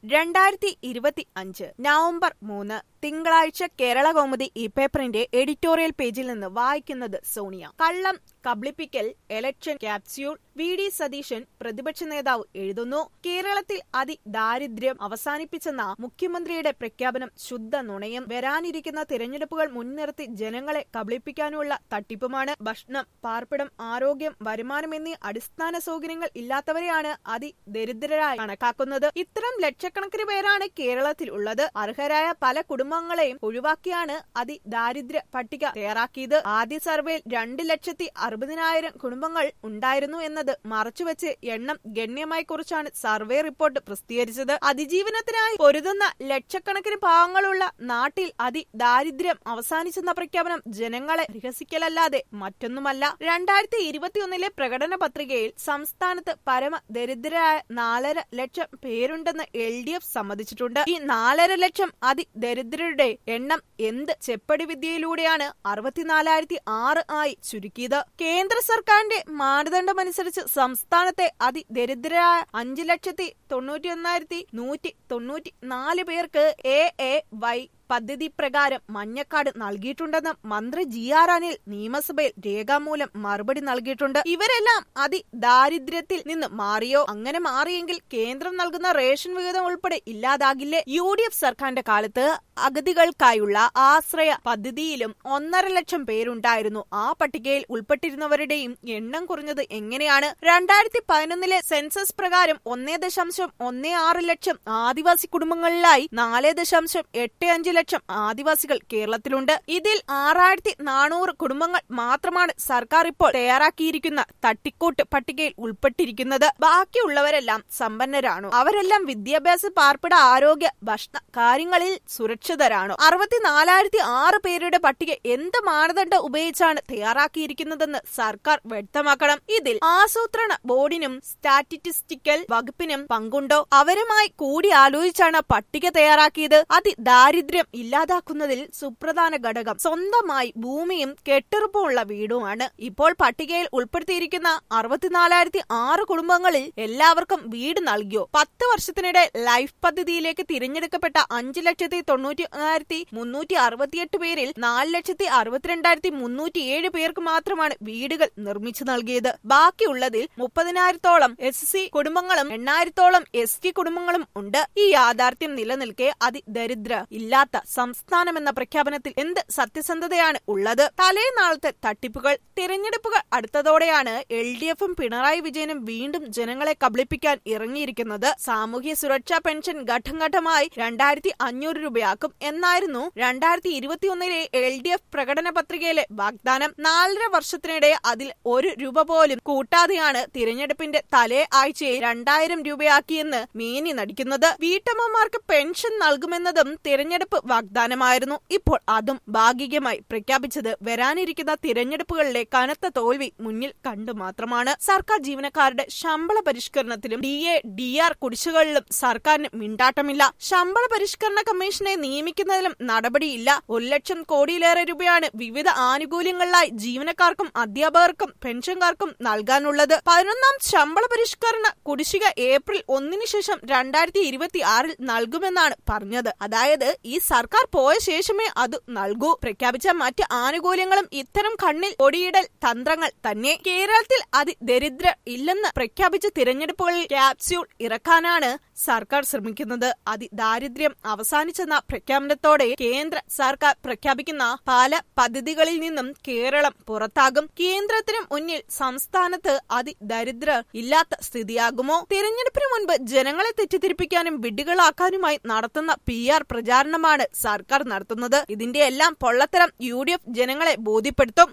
രണ്ടായിരത്തി ഇരുപത്തി അഞ്ച് നവംബർ മൂന്ന് തിങ്കളാഴ്ച കേരള കൗമുദി ഈ പേപ്പറിന്റെ എഡിറ്റോറിയൽ പേജിൽ നിന്ന് വായിക്കുന്നത് സോണിയ കള്ളം കബളിപ്പിക്കൽ election capsule V D Satheesan പ്രതിപക്ഷ നേതാവ് എഴുതുന്നു കേരളത്തിൽ അതിദാരിദ്ര്യം അവസാനിപ്പിച്ചെന്ന മുഖ്യമന്ത്രിയുടെ പ്രഖ്യാപനം ശുദ്ധ നുണയും വരാനിരിക്കുന്ന തിരഞ്ഞെടുപ്പുകൾ മുൻനിർത്തി ജനങ്ങളെ കബളിപ്പിക്കാനുള്ള തട്ടിപ്പുമാണ് ഭക്ഷണം പാർപ്പിടം ആരോഗ്യം വരുമാനം എന്നീ അടിസ്ഥാന സൗകര്യങ്ങൾ ഇല്ലാത്തവരെയാണ് അതിദരിദ്രരായി കണക്കാക്കുന്നത് ഇത്തരം ലക്ഷക്കണക്കിന് പേരാണ് കേരളത്തിൽ ഉള്ളത് അർഹരായ പല കുടുംബങ്ങളെയും ഒഴിവാക്കിയാണ് അതിദാരിദ്ര്യ പട്ടിക തയ്യാറാക്കിയത് ആദ്യ സർവേയിൽ രണ്ട് ലക്ഷത്തി അറുപതിനായിരം കുടുംബങ്ങൾ ഉണ്ടായിരുന്നു എന്നത് മറച്ചുവെച്ച് എണ്ണം ഗണ്യമായി കുറിച്ചാണ് സർവേ റിപ്പോർട്ട് പ്രസിദ്ധീകരിച്ചത് അതിജീവനത്തിനായി പൊരുതുന്ന ലക്ഷക്കണക്കിന് പാവങ്ങളുള്ള നാട്ടിൽ അതിദാരിദ്ര്യം അവസാനിച്ചെന്ന പ്രഖ്യാപനം ജനങ്ങളെ രഹസിക്കലല്ലാതെ മറ്റൊന്നുമല്ല രണ്ടായിരത്തി ഇരുപത്തിയൊന്നിലെ പ്രകടന പത്രികയിൽ സംസ്ഥാനത്ത് പരമ ദരിദ്രരായ നാലര ലക്ഷം പേരുണ്ടെന്ന് എൽ ഡി എഫ് സമ്മതിച്ചിട്ടുണ്ട് ഈ നാലര ലക്ഷം അതിദരിദ്രരുടെ എണ്ണം എന്ത് ചെപ്പടി വിദ്യയിലൂടെയാണ് അറുപത്തിനാലായിരത്തി ആറ് ആയി ചുരുക്കിയത് കേന്ദ്ര സർക്കാരിന്റെ മാനദണ്ഡമനുസരിച്ച് സംസ്ഥാനത്തെ അതിദരിദ്രരായ അഞ്ചു ലക്ഷത്തി തൊണ്ണൂറ്റി ഒന്നായിരത്തി നൂറ്റി തൊണ്ണൂറ്റി നാല് പേർക്ക് എ എ വൈ പദ്ധതി പ്രകാരം മഞ്ഞക്കാട് നൽകിയിട്ടുണ്ടെന്ന് മന്ത്രി ജി ആർ അനിൽ നിയമസഭയിൽ രേഖാമൂലം മറുപടി നൽകിയിട്ടുണ്ട് ഇവരെല്ലാം അതിദാരിദ്ര്യത്തിൽ നിന്ന് മാറിയോ അങ്ങനെ മാറിയെങ്കിൽ കേന്ദ്രം നൽകുന്ന റേഷൻ വിഹിതം ഉൾപ്പെടെ ഇല്ലാതാകില്ലേ യു ഡി എഫ് സർക്കാരിന്റെ കാലത്ത് അഗതികൾക്കായുള്ള ആശ്രയ പദ്ധതിയിലും ഒന്നര ലക്ഷം പേരുണ്ടായിരുന്നു ആ പട്ടികയിൽ ഉൾപ്പെട്ടിരുന്നവരുടെയും എണ്ണം കുറഞ്ഞത് എങ്ങനെയാണ് രണ്ടായിരത്തി പതിനൊന്നിലെ സെൻസസ് പ്രകാരം ഒന്നേ ദശാംശം ഒന്നേ ആറ് ലക്ഷം ആദിവാസി കുടുംബങ്ങളിലായി നാല് ദശാംശം എട്ട് അഞ്ച് ലക്ഷം ആദിവാസികൾ കേരളത്തിലുണ്ട് ഇതിൽ ആറായിരത്തി നാനൂറ് കുടുംബങ്ങൾ മാത്രമാണ് സർക്കാർ ഇപ്പോൾ തയ്യാറാക്കിയിരിക്കുന്ന തട്ടിക്കൂട്ട് പട്ടികയിൽ ഉൾപ്പെട്ടിരിക്കുന്നത് ബാക്കിയുള്ളവരെല്ലാം സമ്പന്നരാണോ അവരെല്ലാം വിദ്യാഭ്യാസ പാർപ്പിട ആരോഗ്യ ഭക്ഷണ കാര്യങ്ങളിൽ സുരക്ഷിതരാണോ അറുപത്തിനാലായിരത്തി ആറ് പേരുടെ പട്ടിക എന്ത് മാനദണ്ഡം ഉപയോഗിച്ചാണ് തയ്യാറാക്കിയിരിക്കുന്നതെന്ന് സർക്കാർ വ്യക്തമാക്കണം ഇതിൽ ആസൂത്രണ ബോർഡിനും സ്റ്റാറ്റിസ്റ്റിക്കൽ വകുപ്പിനും പങ്കുണ്ടോ അവരുമായി കൂടി ആലോചിച്ചാണ് പട്ടിക തയ്യാറാക്കിയത് അതിദാരിദ്ര്യം ഇല്ലാതാക്കുന്നതിൽ സുപ്രധാന ഘടകം സ്വന്തമായി ഭൂമിയും കെട്ടുറപ്പുമുള്ള വീടുമാണ് ഇപ്പോൾ പട്ടികയിൽ ഉൾപ്പെടുത്തിയിരിക്കുന്ന അറുപത്തിനാലായിരത്തി ആറ് കുടുംബങ്ങളിൽ എല്ലാവർക്കും വീട് നൽകിയോ പത്ത് വർഷത്തിനിടെ ലൈഫ് പദ്ധതിയിലേക്ക് തിരഞ്ഞെടുക്കപ്പെട്ട അഞ്ച് ലക്ഷത്തി തൊണ്ണൂറ്റി ഒന്നായിരത്തി മുന്നൂറ്റി അറുപത്തിയെട്ട് പേരിൽ നാല് ലക്ഷത്തി അറുപത്തിരണ്ടായിരത്തി മുന്നൂറ്റി ഏഴ് പേർക്ക് മാത്രമാണ് വീടുകൾ നിർമ്മിച്ചു നൽകിയത് ബാക്കിയുള്ളതിൽ മുപ്പതിനായിരത്തോളം എസ് സി കുടുംബങ്ങളും എണ്ണായിരത്തോളം എസ് ടി കുടുംബങ്ങളും ഉണ്ട് ഈ യാഥാർത്ഥ്യം നിലനിൽക്കെ അതിദരിദ്ര ഇല്ലാത്ത സംസ്ഥാനമെന്ന പ്രഖ്യാപനത്തിൽ എന്ത് സത്യസന്ധതയാണ് ഉള്ളത് തലേനാളത്തെ തട്ടിപ്പുകൾ തിരഞ്ഞെടുപ്പുകൾ അടുത്തതോടെയാണ് എൽ ഡി എഫും പിണറായി വിജയനും വീണ്ടും ജനങ്ങളെ കബളിപ്പിക്കാൻ ഇറങ്ങിയിരിക്കുന്നത് സാമൂഹ്യ സുരക്ഷാ പെൻഷൻ ഘട്ടം ഘട്ടമായി രണ്ടായിരത്തി അഞ്ഞൂറ് രൂപയാക്കും എന്നായിരുന്നു രണ്ടായിരത്തി ഇരുപത്തിയൊന്നിലെ എൽ ഡി എഫ് പ്രകടന പത്രികയിലെ വാഗ്ദാനം നാലര വർഷത്തിനിടെ അതിൽ ഒരു രൂപ പോലും കൂട്ടാതെയാണ് തിരഞ്ഞെടുപ്പിന്റെ തലേ ആഴ്ചയിൽ രണ്ടായിരം രൂപയാക്കിയെന്ന് മേനി നടിക്കുന്നത് വീട്ടമ്മമാർക്ക് പെൻഷൻ നൽകുമെന്നതും തിരഞ്ഞെടുപ്പ് വാഗ്ദാനമായിരുന്നു ഇപ്പോൾ അതും ഭാഗികമായി പ്രഖ്യാപിച്ചത് വരാനിരിക്കുന്ന തിരഞ്ഞെടുപ്പുകളിലെ കനത്ത തോൽവി മുന്നിൽ കണ്ടു മാത്രമാണ് സർക്കാർ ജീവനക്കാരുടെ ശമ്പള പരിഷ്കരണത്തിലും ഡി എ ഡി ആർ കുടിശ്ശികളിലും സർക്കാരിന് മിണ്ടാട്ടമില്ല ശമ്പള പരിഷ്കരണ കമ്മീഷനെ നിയമിക്കുന്നതിലും നടപടിയില്ല ഒരു ലക്ഷം കോടിയിലേറെ രൂപയാണ് വിവിധ ആനുകൂല്യങ്ങളിലായി ജീവനക്കാർക്കും അധ്യാപകർക്കും പെൻഷൻകാർക്കും നൽകാനുള്ളത് പതിനൊന്നാം ശമ്പള പരിഷ്കരണ കുടിശ്ശിക ഏപ്രിൽ ഒന്നിനു ശേഷം രണ്ടായിരത്തി ഇരുപത്തി ആറിൽ നൽകുമെന്നാണ് പറഞ്ഞത് അതായത് ഈ സർക്കാർ പോയ ശേഷമേ അത് നൽകൂ പ്രഖ്യാപിച്ച മറ്റ് ആനുകൂല്യങ്ങളും ഇത്തരം കണ്ണിൽ ഒടിയിടൽ തന്ത്രങ്ങൾ തന്നെ കേരളത്തിൽ അതിദരിദ്ര ഇല്ലെന്ന് പ്രഖ്യാപിച്ച തിരഞ്ഞെടുപ്പുകളിൽ ക്യാപ്സ്യൂൾ ഇറക്കാനാണ് സർക്കാർ ശ്രമിക്കുന്നത് അതിദാരിദ്ര്യം അവസാനിച്ചെന്ന പ്രഖ്യാപനത്തോടെ കേന്ദ്ര സർക്കാർ പ്രഖ്യാപിക്കുന്ന പല പദ്ധതികളിൽ നിന്നും കേരളം പുറത്താകും കേന്ദ്രത്തിനും മുന്നിൽ സംസ്ഥാനത്ത് അതിദരിദ്ര ഇല്ലാത്ത സ്ഥിതിയാകുമോ തിരഞ്ഞെടുപ്പിന് മുൻപ് ജനങ്ങളെ തെറ്റിദ്ധരിപ്പിക്കാനും വിഡ്ഢികളാക്കാനുമായി നടത്തുന്ന പി ആർ പ്രചാരണമാണ് സർക്കാർ നടത്തുന്നത് ഇതിന്റെ എല്ലാം പൊള്ളത്തരം യു ഡി എഫ് ജനങ്ങളെ ബോധ്യപ്പെടുത്തും